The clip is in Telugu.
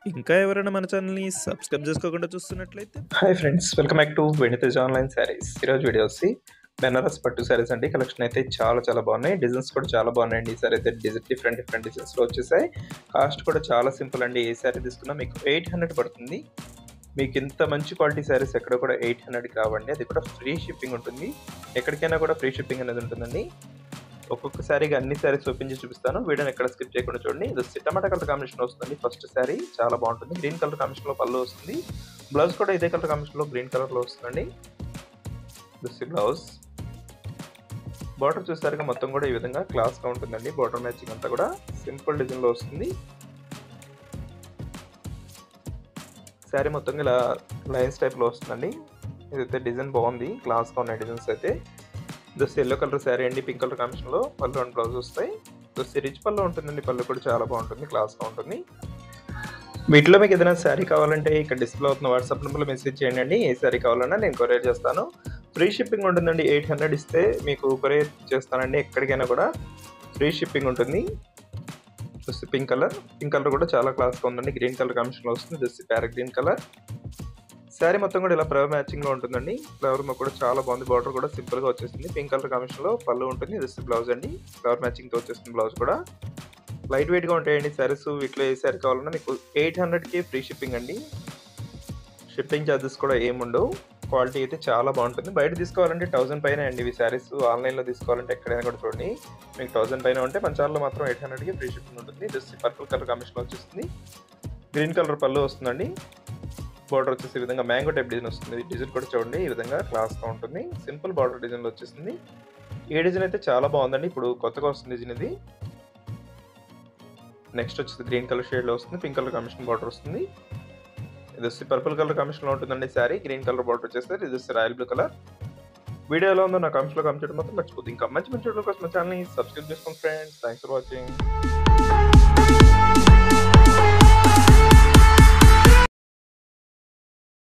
ఇంకా ఎవరైనా మన ఛానల్‌ని సబ్స్క్రైబ్ చేసుకోకుండా చూస్తున్నట్లయితే hi friends welcome back to Venitej online saris ఈరోజు వీడియో వచ్చి బెనారస్ పట్టు శారీస్ అండి కలెక్షన్ అయితే చాలా చాలా బాగున్నాయి డిజైన్స్ కూడా చాలా బాగున్నాయండి ఈ సారీ అయితే డిజైన్ డిఫరెంట్ డిఫరెంట్ డిజైన్స్లో వచ్చేసాయి కాస్ట్ కూడా చాలా సింపుల్ అండి ఏ శారీ తీసుకున్నా మీకు ఎయిట్ హండ్రెడ్ పడుతుంది మీకు ఇంత మంచి క్వాలిటీ శారీస్ ఎక్కడ కూడా ఎయిట్ హండ్రెడ్ కావండి అది కూడా ఫ్రీ షిప్పింగ్ ఉంటుంది ఎక్కడికైనా కూడా ఫ్రీ షిప్పింగ్ అనేది ఉంటుందండి ఒక్కొక్క శారీగా అన్ని శారీస్ ఓపెన్ చేసి చూపిస్తాను వీడియోని ఎక్కడ స్కిప్ చేయకుండా చూడండి ఇది టమాటా కలర్ కాంబినేషన్ వస్తుంది ఫస్ట్ శారీ చాలా బాగుంటుంది గ్రీన్ కలర్ కాంబినేషన్లో పళ్ళు వస్తుంది బ్లౌజ్ కూడా ఇదే కలర్ కాంబినేషన్లో గ్రీన్ కలర్లో వస్తుందండి దిస్ బ్లౌజ్ బార్డర్ చూసారుగా మొత్తం కూడా ఈ విధంగా క్లాస్గా ఉంటుందండి బార్డర్ మ్యాచింగ్ అంతా కూడా సింపుల్ డిజైన్లో వస్తుంది శారీ మొత్తం ఇలా లైన్స్ టైప్లో వస్తుందండి ఇదైతే డిజైన్ బాగుంది క్లాస్గా ఉన్నాయి డిజైన్స్ అయితే జస్ట్ ఎల్లో కలర్ శారీ అండి పింక్ కలర్ కాంబినేషన్లో పళ్ళు అండ్ బ్లౌజ్ వస్తాయి జస్ట్ రిచ్ పళ్ళు ఉంటుందండి పళ్ళు కూడా చాలా బాగుంటుంది క్లాస్గా ఉంటుంది వీటిలో మీకు ఏదైనా శారీ కావాలంటే ఇక్కడ డిస్ప్లే అవుతున్న వాట్సాప్ నెంబర్లో మెసేజ్ చేయండి అండి ఏ శారీ కావాలన్నా నేను కొరియర్ చేస్తాను ఫ్రీ షిప్పింగ్ ఉంటుందండి ఎయిట్ హండ్రెడ్ ఇస్తే మీకు కొరియర్ చేస్తానండి ఎక్కడికైనా కూడా ఫ్రీ షిప్పింగ్ ఉంటుంది just pink colour pink colour కూడా చాలా క్లాస్గా ఉందండి గ్రీన్ కలర్ కాంబినేషన్లో వస్తుంది జస్ట్ ప్యార గ్రీన్ కలర్ శారీ మొత్తం కూడా ఇలా ఫ్లవర్ మ్యాచింగ్లో ఉంటుందండి ఫ్లవర్ కూడా చాలా బాగుంది బార్డర్ కూడా సింపుల్గా వచ్చేసింది పింక్ కలర్ కాంబినేషన్లో పళ్ళు ఉంటుంది జస్ట్ బ్లౌజ్ అండి ఫ్లవర్ మ్యాచింగ్తో వచ్చేస్తుంది బ్లౌజ్ కూడా లైట్ వెయిట్గా ఉంటాయండి శారీస్ వీటిలో ఏ శారీ కావాలన్నా మీకు ఎయిట్ హండ్రెడ్కి ఫ్రీ షిప్పింగ్ అండి షిప్పింగ్ ఛార్జెస్ కూడా ఏముండవు క్వాలిటీ అయితే చాలా బాగుంటుంది బయట తీసుకోవాలంటే థౌసండ్ పైన అండి ఇవి శారీస్ ఆన్లైన్లో తీసుకోవాలంటే ఎక్కడైనా కూడా చూడండి మీకు థౌసండ్ పైన ఉంటే మన ఛానల్లో మాత్రం ఎయిట్ హండ్రెడ్కి ఫ్రీ షిప్పింగ్ ఉంటుంది జస్ట్ పర్పుల్ కలర్ కాంబినేషన్లో వచ్చేస్తుంది గ్రీన్ కలర్ పళ్ళు వస్తుందండి బార్డర్ వచ్చేసి ఈ విధంగా మ్యాంగో టైప్ డిజైన్ వస్తుంది డిజైన్ కూడా చూడండి ఈ విధంగా క్లాస్గా ఉంటుంది సింపుల్ బార్డర్ డిజైన్లో వచ్చేసింది ఏ డిజైన్ అయితే చాలా బాగుందండి ఇప్పుడు కొత్తగా వస్తుంది డిజైన్ ఇది నెక్స్ట్ వచ్చేసి గ్రీన్ కలర్ షేడ్లో వస్తుంది పింక్ కలర్ కాంబినేషన్ బార్డర్ వస్తుంది ఇది వచ్చి పర్పుల్ కలర్ కాంబినేషన్లో ఉంటుందండి శారీ గ్రీన్ కలర్ బార్డర్ వచ్చేస్తే ఇది వచ్చి రాయల్ బ్లూ కలర్ వీడియో ఎలా ఉందో నా కామెంట్స్లో కామెంట్ చేయడం మాత్రం మర్చిపోతుంది ఇంకా మంచి మంచి వీడియో కోసం ఛానల్ని సబ్స్క్రైబ్ చేసుకోండి ఫ్రెండ్స్ థ్యాంక్స్ ఫర్ వాచింగ్